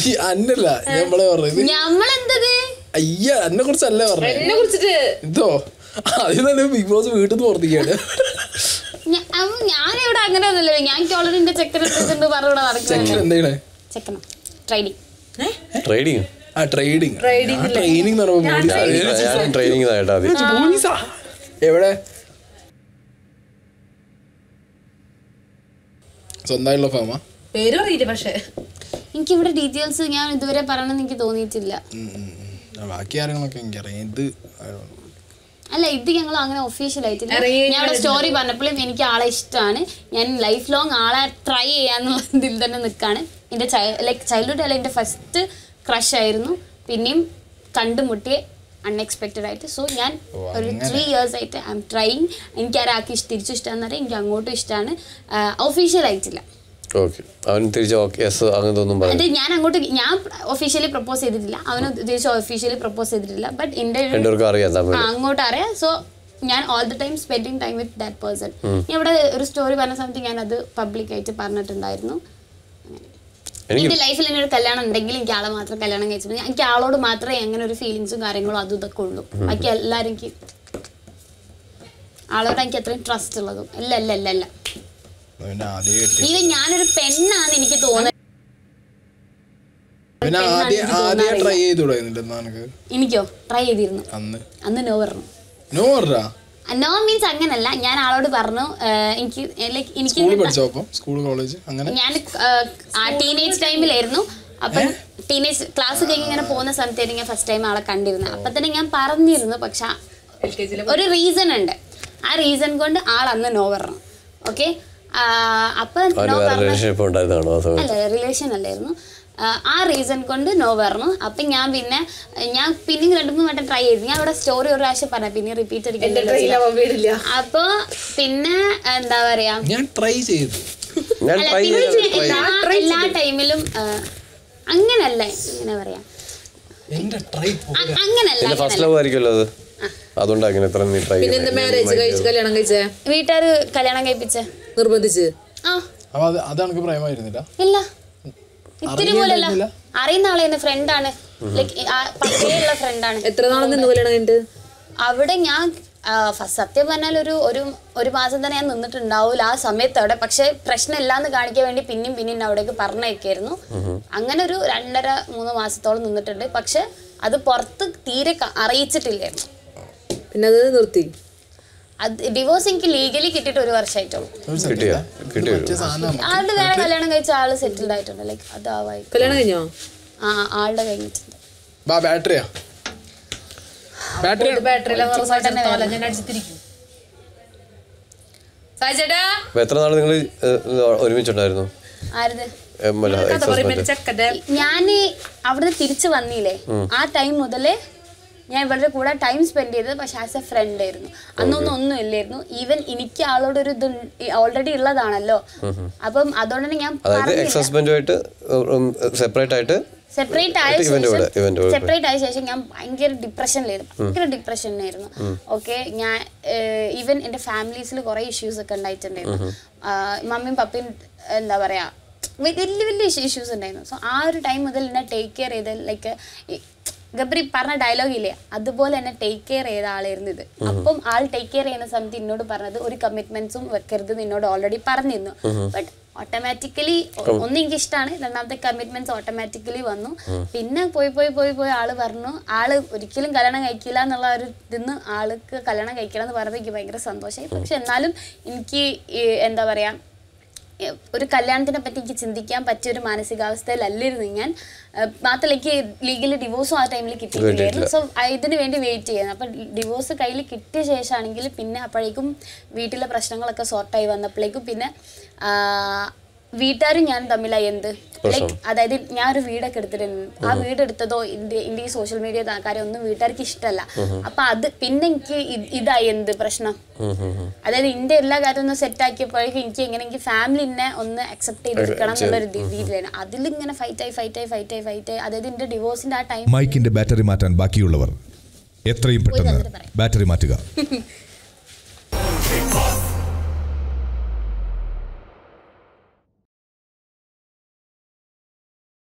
ഈ അന്നല്ല നമ്മളെ പറഞ്ഞത് ഞമ്മളെന്തത് അയ്യ എന്നെ കുറിച്ചല്ല പറഞ്ഞത് എന്നെ കുറിച്ചിട്ട് ഇതോ അതിൽ തന്നെ ബിഗ് ബോസ് വീട്ടിൽ നിന്ന് പുറത്തേക്കാണ് ഞ- അവ- ഞാനിവിടെ അങ്ങനെ ഒന്നുമില്ല ഞാൻ ഓൾറെഡി എന്റെ ചെക്കൻ എടുത്തിട്ടുണ്ട് പറഞ്ഞിവിടെ ചെക്കൻ നടക്കുന്നത് എന്താണ് ചെക്കണം ട്രൈഡിങ് ട്രേഡിങ് ആ ട്രേഡിങ് ട്രെയിനിങ് എന്ന് പറയുമ്പോൾ ട്രെയിനിങ് ആയിട്ടാ മതി പോലീസാ എവിടെ സ്വന്തമായിട്ടുള്ള ഫാമാ പേരും അറിയില്ല പക്ഷെ എനിക്ക് ഇവിടെ ഡീറ്റെയിൽസ് ഞാൻ ഇതുവരെ പറയണമെന്ന് എനിക്ക് തോന്നിയിട്ടില്ല ബാക്കി കാര്യങ്ങളൊക്കെ എനിക്കറിയാം ഇത് അല്ല ഇത് ഞങ്ങൾ അങ്ങനെ ഒഫീഷ്യൽ ആയിട്ടില്ല ഇറങ്ങി ഞാൻ ഇവിടെ സ്റ്റോറി പറഞ്ഞപ്പോഴും എനിക്ക് ആളെ ഇഷ്ടമാണ് ഞാൻ ലൈഫ് ലോങ് ആളെ ട്രൈ ചെയ്യാന്നുള്ള ഇതിൽ തന്നെ നിൽക്കാണ് എൻ്റെ ലൈക്ക് ചൈൽഡ്ഹുഡ് അല്ല എൻ്റെ ഫസ്റ്റ് ക്രഷ് ആയിരുന്നു പിന്നെയും കണ്ടുമുട്ടിയ അൺഎക്സ്പെക്റ്റഡ് ആയിട്ട് സോ ഞാൻ ഒരു ത്രീ ഇയേഴ്സ് ആയിട്ട് ഐ എം ട്രൈങ് എനിക്ക് ആരാക്കി തിരിച്ചു ഇഷ്ടമാണെന്ന് അറിയാം എനിക്ക് അങ്ങോട്ടും ഇഷ്ടമാണ് ഒഫീഷ്യൽ ആയിട്ടില്ല ഓക്കെ അവൻ തിരിച്ച് ഓക്കെ യെസ് അങ്ങനത്തെ ഒന്നും പറഞ്ഞു അത് ഞാൻ അങ്ങോട്ട് ഞാൻ ഒഫീഷ്യലി പ്രപ്പോസ് ചെയ്തിട്ടില്ല അവന് തിരിച്ച് ഒഫീഷ്യലി പ്രപ്പോസ് ചെയ്തിട്ടില്ല ബട്ട് എൻ്റെ ഒരു രണ്ടുപേർക്കും അറിയാം തമ്മിൽ ആ, അങ്ങോട്ട് അറിയാം സോ ഞാൻ all the time spending time with that person ഞാൻ ഇവിടെ ഒരു സ്റ്റോറി പറഞ്ഞ സമയത്ത് ഞാൻ അത് പബ്ലിക് ആയിട്ട് പറഞ്ഞിട്ടുണ്ടായിരുന്നു എനിക്ക് എന്റെ ലൈഫിൽ ഇനി ഒരു കല്യാണം ഉണ്ടെങ്കിൽ എനിക്ക് ആളെ മാത്രം കല്യാണം കഴിച്ചത് എനിക്ക് ആളോട് മാത്രമേ അങ്ങനെ ഒരു ഫീലിങ്സും കാര്യങ്ങളും അതും ഇതൊക്കെ ഉള്ളൂ ബാക്കി എല്ലാവരും എനിക്ക് ആളോട് എനിക്ക് അത്രയും ട്രസ്റ്റ് ഉള്ളതും ഇല്ല ഇല്ല ഇല്ല ഇല്ല പിന്നെ ആദ്യം കെട്ടി ഈവൻ ഞാനൊരു പെണ്ണാന്ന് എനിക്ക് തോന്നുന്നത് പിന്നെ ആദ്യം ആദ്യം ട്രൈ ചെയ്തുകൂടായിരുന്നില്ല എന്നാ എനിക്ക് എനിക്കോ ട്രൈ ചെയ്തിരുന്നു അന്ന് അന്ന് നോ പറഞ്ഞു നോ പറഞ്ഞാ നോ മീൻസ് അങ്ങനല്ല ഞാൻ ആളോട് പറഞ്ഞു ഏഹ്, എനിക്ക് ലൈക്ക് എനിക്ക് സ്കൂളിൽ പഠിച്ചോ അപ്പം സ്കൂൾ കോളേജ് അങ്ങനെ ഞാൻ ടീനേജ് ടൈമിലായിരുന്നു അപ്പം ടീനേജ് ക്ലാസ് കഴിഞ്ഞ് ഇങ്ങനെ പോകുന്ന സമയത്തായിരുന്നു ഞാൻ ഫസ്റ്റ് ടൈം ആളെ കണ്ടിരുന്നത് അപ്പം തന്നെ ഞാൻ പറഞ്ഞിരുന്നു പക്ഷെ എൽ കെ ജിയിലെ ഒരു റീസൺ ഉണ്ട് ആ റീസൺ കൊണ്ട് ആൾ അന്ന് നോ പറഞ്ഞു ഓക്കെ അപ്പം അവന് നോ വേറെ പറഞ്ഞ റിലേഷൻഷിപ്പ് ഉണ്ടായിരുന്നാണോ ആ സമയത്ത് അല്ല റിലേഷൻ അല്ലായിരുന്നു ആ, ആ റീസൺ കൊണ്ട് നോ പറഞ്ഞു അപ്പം ഞാൻ പിന്നെ ഞാൻ പിന്നെയും രണ്ട് മൂന്ന് വട്ടം ട്രൈ ചെയ്തു ഞാൻ ഇവിടെ സ്റ്റോറി ഒരു പ്രാവശ്യം പറഞ്ഞു പിന്നെ റിപ്പീറ്റ് എന്റെ അടിക്കാൻ ട്രെയിലാവാൻ വീടില്ല അപ്പോൾ പിന്നെ എന്താ പറയാ ഞാൻ ട്രൈ ചെയ്തു ഞാൻ അല്ല, ട്രൈ തിമിൽ ചെയ്ത ചെ- എല്ലാ- എല്ലാ ടൈമിലും ആ, അങ്ങനല്ല ഇങ്ങനെ പറയാം എന്റെ ട്രൈ അ- അങ്ങനല്ല എന്റെ ഫസ്റ്റ് ലവ് ആയിരിക്കുമല്ലോ അത് അതുകൊണ്ടാ അങ്ങനെ ഇത്ര നീ ട്രൈ പിന്നെ എന്താ മാരേജ് കഴിച്ച് കല്യാണം കഴിച്ചേ വീട്ടുകാർ കല്യാണം കഴിപ്പിച്ചേ നിർബന്ധിച്ച് ആ അപ്പൊ അത് അത് എനിക്ക് പ്രേമായിരുന്നില്ല ഇല്ല ഇത്തിരി പോലല്ല അറിയുന്നുണ്ടായിരുന്നില്ല? അറിയുന്ന ആളെ എന്റെ ഫ്രണ്ടാണ് ലൈക്ക് പണ്ടേയുള്ള ഫ്രണ്ടാണ് എത്ര നാളെ നിന്ന് കല്യാണം കഴിഞ്ഞിട്ട് അവിടെ ഞാൻ ഫസ്റ്റ് സത്യം പറഞ്ഞാൽ ഒരു ഒരു ഒരു മാസം തന്നെ ഞാൻ നിന്നിട്ടുണ്ടാവില്ല ആ സമയത്ത് അവിടെ പക്ഷെ പ്രശ്നമില്ലാന്ന് കാണിക്കാൻ വേണ്ടി പിന്നെയും പിന്നെയും അവിടേക്ക് പറഞ്ഞയക്കായിരുന്നു അങ്ങനെ ഒരു രണ്ടര മൂന്ന് മാസത്തോളം നിന്നിട്ടുണ്ട് പക്ഷെ അത് പുറത്ത് തീരെ ക- അറിയിച്ചിട്ടില്ലായിരുന്നു പിന്നെ അത് നിർത്തി അത് ഡിവോഴ്സ് എനിക്ക് ലീഗലി കിട്ടിയിട്ട് ഒരു വർഷമായിട്ടുള്ളൂ കിട്ടിയോ കിട്ടിയോ മറ്റേ സാധനം ആളുടെ വേറെ കല്യാണം കഴിച്ച ആള് സെറ്റിൽഡ് ആയിട്ടുണ്ട് ലൈക്ക് അതാവായി കല്യാണം കഴിഞ്ഞോ ആ ആളുടെ കഴിഞ്ഞിട്ടുണ്ട് ബാ ബാറ്ററിയാ ബാറ്ററി ബാറ്ററി ഞാൻ അടിച്ചിരിക്കും സായിച്ചേട്ടാ അപ്പൊ എത്ര നാൾ നിങ്ങൾ ഒരുമിച്ചുണ്ടായിരുന്നു ആരത് എം അല്ല കഥ എക്സ് പറയുമ്പോ ഹസ്ബൻഡ് ചെക്കന്റെ ഞാൻ അവിടുന്ന് തിരിച്ചു വന്നില്ലേ ആ ടൈം മുതലേ ഞാൻ ഇവരുടെ കൂടെ ടൈം സ്പെൻഡ് ചെയ്തത് പക്ഷെ ആസ് എ ഫ്രണ്ട് ആയിരുന്നു അന്നൊന്നും ഒന്നും ഇല്ലായിരുന്നു ഈവൻ എനിക്ക് ആളോടൊരു ഇത് ഓൾറെഡി ഉള്ളതാണല്ലോ അപ്പം അതുകൊണ്ട് തന്നെ ഞാൻ അതായത് എക്സ് ഹസ്ബൻഡുമായിട്ട് സെപ്പറേറ്റ് ആയിട്ട് സെപ്പറേറ്റ് ആയ ഇവന്റെ ശേഷം കൂടെ, ഇവന്റെ കൂടെ. സെപ്പറേറ്റ് ആയ ശേഷം ഞാൻ ഭയങ്കര ഡിപ്രഷനിലായിരുന്നു ഭയങ്കര ഡിപ്രഷനായിരുന്നു ഓക്കെ ഞാൻ ഈവൻ എൻ്റെ ഫാമിലീസിൽ കുറേ ഇഷ്യൂസ് ഒക്കെ ഉണ്ടായിട്ടുണ്ടായിരുന്നു ആഹ് മമ്മിയും പപ്പയും എന്താ പറയാ വ- വലിയ വലിയ ഇഷ്യൂസ് ഉണ്ടായിരുന്നു സോ ആ ഒരു ടൈം മുതൽ എന്നെ ടേക്ക് കെയർ ചെയ്ത് ലൈക്ക് ഗബ്രി പറഞ്ഞ ഡയലോഗ് ഇല്ലേ അതുപോലെ എന്നെ ടേക്ക് കെയർ ചെയ്ത ആളായിരുന്നു ഇത് അപ്പം ആൾ ടേക്ക് കെയർ ചെയ്യുന്ന സമയത്ത് എന്നോട് പറഞ്ഞത് ഒരു കമ്മിറ്റ്മെന്റ്സും വെക്കരുത് എന്ന് എന്നോട് ഓൾറെഡി പറഞ്ഞിരുന്നു ബട്ട് ഓട്ടോമാറ്റിക്കലി ഒന്ന് എനിക്ക് ഇഷ്ടമാണ് രണ്ടാമത്തെ കമ്മിറ്റ്മെന്റ്സ് ഓട്ടോമാറ്റിക്കലി വന്നു പിന്നെ പോയി പോയി പോയി പോയി ആള് പറഞ്ഞു ആള് ഒരിക്കലും കല്യാണം കഴിക്കില്ല എന്നുള്ള ഒരു ഇതിന്ന് ആൾക്ക് കല്യാണം കഴിക്കണം എന്ന് പറഞ്ഞപ്പോൾ എനിക്ക് ഭയങ്കര സന്തോഷമായി പക്ഷെ എന്നാലും എനിക്ക് ഈ എന്താ പറയാ ഏഹ് ഒരു കല്യാണത്തിനെ പറ്റി എനിക്ക് ചിന്തിക്കാൻ പറ്റിയ ഒരു മാനസികാവസ്ഥയിലല്ലായിരുന്നു ഞാൻ ഏഹ് മാത്രമല്ല എനിക്ക് ലീഗലി ഡിവോഴ്സും ആ ടൈമിൽ കിട്ടിയിട്ടില്ലായിരുന്നു സോ ഇതിന് വേണ്ടി വെയിറ്റ് ചെയ്യുന്നു അപ്പം ഡിവോഴ്സ് കയ്യിൽ കിട്ടിയ ശേഷമാണെങ്കിൽ പിന്നെ അപ്പോഴേക്കും വീട്ടിലെ പ്രശ്നങ്ങളൊക്കെ സോർട്ടായി വന്നപ്പോഴേക്കും പിന്നെ ആഹ് വീട്ടുകാരും ഞാൻ തമ്മിലായി എന്ത് ലൈക്ക് അതായത് ഞാൻ ഒരു വീടൊക്കെ എടുത്തിട്ടുണ്ട് ആ വീട് എടുത്തതോ എൻ്റെ എൻ്റെ ഈ സോഷ്യൽ മീഡിയ കാര്യം ഒന്നും വീട്ടുകാർക്ക് ഇഷ്ടമല്ല അപ്പൊ അത് പിന്നെ എനിക്ക് ഇത് ഇതായി എന്ത് പ്രശ്നം അതായത് ഇന്റെ എല്ലാ കാര്യവും ഒന്ന് സെറ്റ് ആക്കിയപ്പോഴേക്കും എനിക്ക് എങ്ങനെ എനിക്ക് ഫാമിലിനെ ഒന്ന് അക്സെപ്റ്റ് ചെയ്തെടുക്കണം എന്നുള്ളൊരു രീതിയിലാണ് അതിലിങ്ങനെ ഫൈറ്റ് ആയി ഫൈറ്റ് ആയി ഫൈറ്റ് ആയി ഫൈറ്റ് ആയി അതായത് എന്റെ ഡിവോഴ്സിന്റെ ആ ടൈം മൈക്കിന്റെ ബാറ്ററി മാറ്റാൻ ബാക്കിയുള്ളവർ എത്രയും പെട്ടെന്ന് ബാറ്ററി മാറ്റുക